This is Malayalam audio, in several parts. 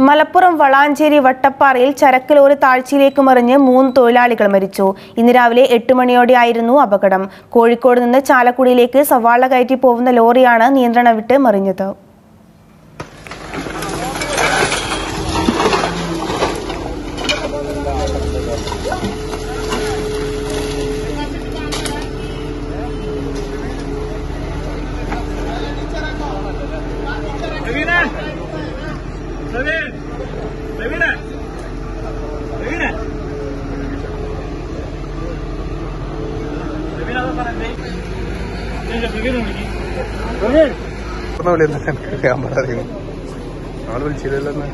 മലപ്പുറം വളാഞ്ചേരി വട്ടപ്പാറയിൽ ചരക്ക് ലോറി താഴ്ചയിലേക്ക് മറിഞ്ഞ് മൂന്ന് തൊഴിലാളികൾ മരിച്ചു ഇന്ന് രാവിലെ എട്ട് മണിയോടെയായിരുന്നു അപകടം കോഴിക്കോട് നിന്ന് ചാലക്കുടിയിലേക്ക് സവാള കയറ്റി പോകുന്ന ലോറിയാണ് നിയന്ത്രണം വിട്ട് മറിഞ്ഞത് പ്രവീണ പ്രവീൺ പ്രവീണ പ്രവീണ പ്രവീണ അത് പറഞ്ഞേ ഇല്ല പ്രവീണ വിളിക്കും പ്രവീൺ പറഞ്ഞ പോലെ എന്താ എനിക്ക് ഞാൻ പറയുന്നു ആള് വിളിച്ചില്ലല്ലോ എന്ന്.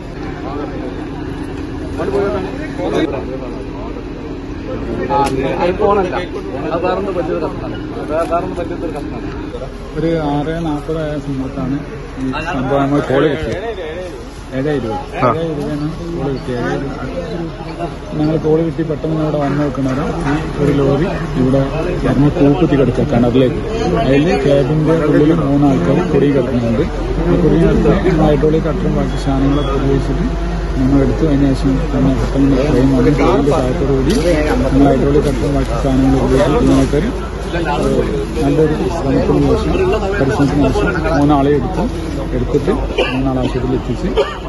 ഒരു ആറ് നാൽപ്പതായ സമയത്താണ് ഈ സംഭവം നമ്മൾ കോള് കിട്ടിയത് ഏഴ് ഇരുപത് ഏഴ് ഇരുപതാണ് കോള് കിട്ടിയത് ഏഴ് ഇരുപത് ഞങ്ങൾ കോള് കിട്ടി പെട്ടെന്ന് ഇവിടെ വന്നു നോക്കുന്നവരും ഈ ഒരു ലോറി ഇവിടെ ഇറങ്ങി പൂക്കുത്തി കിടക്കുക കിണറിലേക്ക് അതിൽ ക്യാബിന്റെ ഉള്ളിൽ മൂന്ന് ആൾക്കാർ കുടി കിടക്കുന്നുണ്ട് ഈ കുടി കിടക്കുന്ന ഹൈഡ്രോളിക് കട്ടറും ബാക്കി സാധനങ്ങളൊക്കെ ഉപയോഗിച്ചിട്ട് നമ്മൾ എടുത്തു അതിന് ശേഷം തന്നെ പെട്ടെന്ന് ട്രെയിൻ വന്നു ട്രെയിനിന്റെ താഴത്തോടുകൂടി നമ്മൾ ഹൈഡ്രോളിക് കട്ടറും ബാക്കി സാധനങ്ങൾ ഉപയോഗിച്ചിട്ട് ഞങ്ങൾക്കൊരു നല്ലൊരു ശ്രമത്തിന് ശേഷം പരിശ്രമത്തിന് ശേഷം മൂന്നാളെ എടുത്തു എടുത്തിട്ട് മൂന്നാളെ ആശുപത്രിയിൽ എത്തിച്ച്